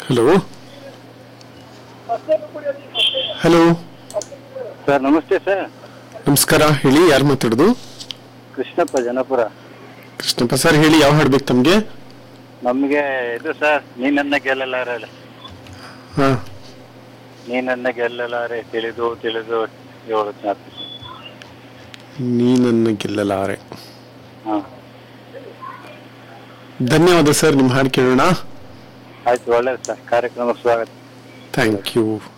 hello hello sir ನಮಸ್ತೆ sir ನಮಸ್ಕಾರ ಹೇಳಿ ಯಾರು ಮಾತಾಡೋದು ಕೃಷ್ಣಪ್ಪ ಜನಪುರ ಕೃಷ್ಣಪ್ಪ ಸರ್ ಹೇಳಿ ಯಾವ ಹಾಡ್ಬೇಕು ತಮಗೆ ನಮಗೆ ಇದು ಸರ್ ನೀನನ್ನ ಗೆಲ್ಲಲಾರೆ ಹಾ ನೀನನ್ನ ಗೆಲ್ಲಲಾರೆ ತಿಳಿದು ತಿಳಿದು ಏಳು ಜ್ಞಾಪಿ ನೀ ನನ್ನ ಗೆಲ್ಲಲಾರೆ ಹಾಂ ಧನ್ಯವಾದ ಸರ್ ನಿಮ್ಮ ಹಾಡು ಕೇಳೋಣ ಆಯ್ತು ಒಳ್ಳೇದು ಸರ್ ಕಾರ್ಯಕ್ರಮಕ್ಕೆ ಸ್ವಾಗತ ಥ್ಯಾಂಕ್ ಯು